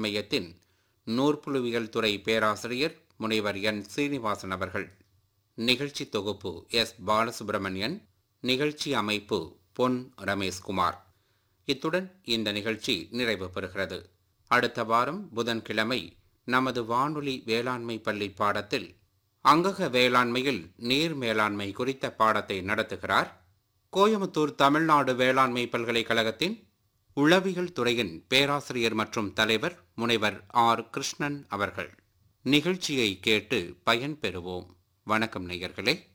மையத்தின் நூற்புழுவியல் துறை பேராசிரியர் முனைவர் என் சீனிவாசன் அவர்கள் நிகழ்ச்சி தொகுப்பு எஸ் பாலசுப்பிரமணியன் நிகழ்ச்சி அமைப்பு பொன் ரமேஷ்குமார் இத்துடன் இந்த நிகழ்ச்சி நிறைவு பெறுகிறது அடுத்த வாரம் புதன்கிழமை நமது வானொலி வேளாண்மை பள்ளி பாடத்தில் அங்கக வேளாண்மையில் நீர் மேலாண்மை குறித்த பாடத்தை நடத்துகிறார் கோயமுத்தூர் தமிழ்நாடு வேளாண்மை பல்கலைக்கழகத்தின் உளவியல் துறையின் பேராசிரியர் மற்றும் தலைவர் முனைவர் ஆர் கிருஷ்ணன் அவர்கள் நிகழ்ச்சியை கேட்டு பயன்பெறுவோம் வணக்கம் நேயர்களே